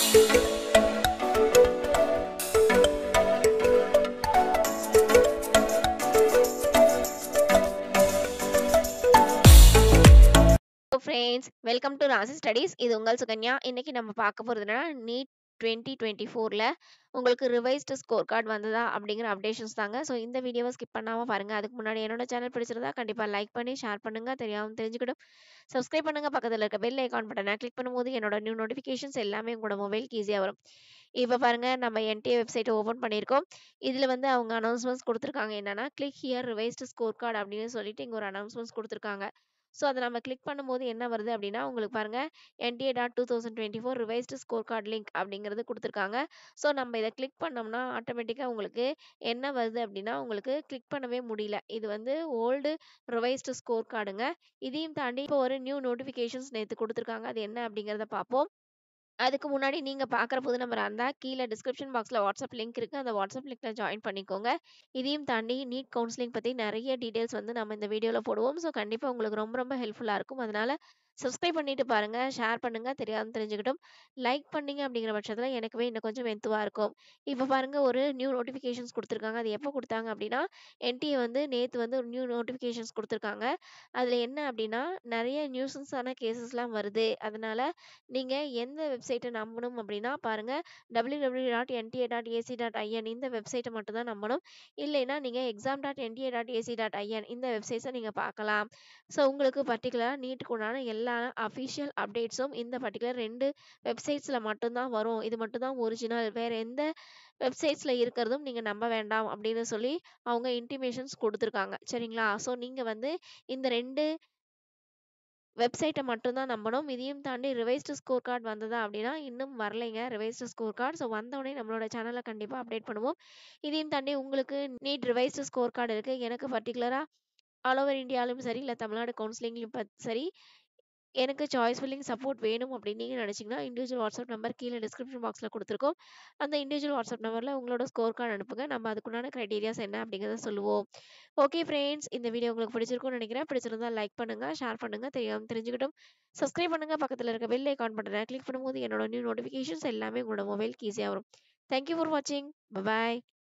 friends welcome to Rasi studies இது உங்கள் சுகன்யா இன்னைக்கு நம்ம பார்க்க போகிறது என்னன்னா நீட் டுவெண்ட்டி டுவெண்ட்டி ஃபோரில் உங்களுக்கு ரிவைஸ்டு ஸ்கோர் கார்டு வந்ததா அப்படிங்கிற அப்டேஷன்ஸ் தாங்க ஸோ இந்த வீடியோவை ஸ்கிப் பண்ணாமல் பாருங்கள் அதுக்கு முன்னாடி என்னோட சேனல் பிடிச்சிருந்தா கண்டிப்பாக லைக் பண்ணி ஷேர் பண்ணுங்கள் தெரியாமல் தெரிஞ்சுக்கிடும் சப்ஸ்கிரைப் பண்ணுங்கள் பக்கத்தில் இருக்க பெல் ஐக்கான் பட்டனை கிளிக் பண்ணும்போது என்னோட நியூ நோட்டிஃபிகேஷன்ஸ் எல்லாமே உங்களோட மொபைலுக்கு ஈஸியாக வரும் இப்போ பாருங்கள் நம்ம என்டிஏ வெப்சைட்டை ஓப்பன் பண்ணியிருக்கோம் இதில் வந்து அவங்க அனௌன்ஸ்மெண்ட்ஸ் கொடுத்துருக்காங்க என்னன்னா click here revised score card அப்படின்னு சொல்லிட்டு இங்கே ஒரு அனௌன்ஸ்மெண்ட்ஸ் கொடுத்துருக்காங்க ஸோ அதை நம்ம கிளிக் பண்ணும்போது என்ன வருது அப்படின்னா உங்களுக்கு பாருங்க NTA dot two thousand twenty four revised score card link அப்படிங்கிறது கொடுத்துருக்காங்க ஸோ நம்ம இதை கிளிக் பண்ணோம்னா ஆட்டோமேட்டிக்காக உங்களுக்கு என்ன வருது அப்படின்னா உங்களுக்கு கிளிக் பண்ணவே முடியல இது வந்து ஓல்டு ரிவைஸ்டு ஸ்கோர் கார்டுங்க இதையும் தாண்டி இப்போ ஒரு நியூ நோட்டிஃபிகேஷன்ஸ் நேற்று கொடுத்துருக்காங்க அது என்ன அப்படிங்கிறத பார்ப்போம் அதுக்கு முன்னாடி நீங்க பார்க்குற புது நம்பர் இருந்தா கீழே டிஸ்கிரிப்ஷன் பாக்ஸ்ல வாட்ஸ்அப் லிங்க் இருக்கு அந்த வாட்ஸ்அப் லிங்க்ல ஜாயின் பண்ணிக்கோங்க இதையும் தாண்டி நீட் கவுன்சிலிங் பத்தி நிறைய டீடைல்ஸ் வந்து நம்ம இந்த வீடியோல போடுவோம் ஸோ கண்டிப்பா உங்களுக்கு ரொம்ப ரொம்ப ஹெல்ப்ஃபுல்லா இருக்கும் அதனால சப்ஸ்கிரைப் பண்ணிட்டு பாருங்க ஷேர் பண்ணுங்க தெரியாமல் தெரிஞ்சுக்கிட்டும் லைக் பண்ணீங்க அப்படிங்கிற பட்சத்தில் எனக்குவே இன்னும் கொஞ்சம் மெத்துவாக இருக்கும் இப்போ பாருங்க ஒரு நியூ நோட்டிஃபிகேஷன்ஸ் கொடுத்துருக்காங்க அது எப்போ கொடுத்தாங்க அப்படின்னா என்டிஏ வந்து நேற்று வந்து ஒரு நியூ நோட்டிஃபிகேஷன்ஸ் கொடுத்துருக்காங்க அதில் என்ன அப்படின்னா நிறைய நியூசன்ஸான கேசஸ்லாம் வருது அதனால நீங்கள் எந்த வெப்சைட்டை நம்பணும் அப்படின்னா பாருங்க W W dot NTA dot AC dot IN இந்த வெப்சைட்டை மட்டும் தான் நம்பணும் இல்லைன்னா நீங்கள் exam dot NTA dot AC dot IN இந்த வெப்சைட்ஸை நீங்கள் பார்க்கலாம் ஸோ உங்களுக்கு பர்டிகுலராக நீட்டுக்கு உண்டான எல்லா அஃபிஷியல் அப்டேட்ஸும் இந்த பர்டிகுலர் ரெண்டு வெப்சைட்ஸில் மட்டும்தான் வரும் இது மட்டும்தான் ஒரிஜினல் வேறு எந்த வெப்சைட்ஸில் இருக்கிறதும் நீங்கள் நம்ப வேண்டாம் அப்படின்னு சொல்லி அவங்க இன்டிமேஷன்ஸ் கொடுத்துருக்காங்க சரிங்களா ஸோ நீங்கள் வந்து இந்த ரெண்டு வெப்சைட்டை மட்டும்தான் நம்பணும் இதையும் தாண்டி ரிவைஸ்டு ஸ்கோர் கார்டு வந்ததா அப்படின்னா இன்னும் வரலைங்க ரிவைஸ்டு ஸ்கோர் கார்டு ஸோ வந்தோடனே நம்மளோட சேனலை கண்டிப்பாக அப்டேட் பண்ணுவோம் இதையும் தாண்டி உங்களுக்கு நீட் ரிவைஸ்டு ஸ்கோர் கார்டு இருக்குது எனக்கு பர்டிகுலராக ஆல் ஓவர் இந்தியாலும் சரி இல்லை தமிழ்நாடு கவுன்சிலிங்லையும் பத் சரி எனக்கு சாய்ஸ் ஃபில்லிங் சப்போர்ட் வேணும் அப்படின்னு நீங்கள் நினச்சிங்கன்னா இண்டிவிஜுவல் வாட்ஸ்அப் நம்பர் கீழே டிஸ்கிரிப்ஷன் பாக்ஸில் கொடுத்துருக்கோம் அந்த இண்டிவிஜுவல் வாட்ஸ்அப் நம்பரில் உங்களோட ஸ்கோர் கார்டு அனுப்புங்க நம்ம அதுக்குண்டான க்ரைட்டீரியாஸ் என்ன அப்படிங்கிறத சொல்லுவோம் ஓகே ஃப்ரெண்ட்ஸ் இந்த வீடியோ உங்களுக்கு பிடிச்சிருக்கும்னு நினைக்கிறேன் பிடிச்சிருந்தா லைக் பண்ணுங்கள் ஷேர் பண்ணுங்கள் தெரியாமல் தெரிஞ்சுக்கிட்டும் சப்ஸ்கிரைப் பண்ணுங்கள் பக்கத்தில் இருக்க பெல் ஐக்கான் பட்டனை கிளிக் பண்ணும்போது என்னோட நியூ நோட்டிஃபிகேஷன்ஸ் எல்லாமே உங்களோட மொபைலுக்கு ஈஸியாக வரும் தேங்க்யூ ஃபார் வாட்சிங் பாய்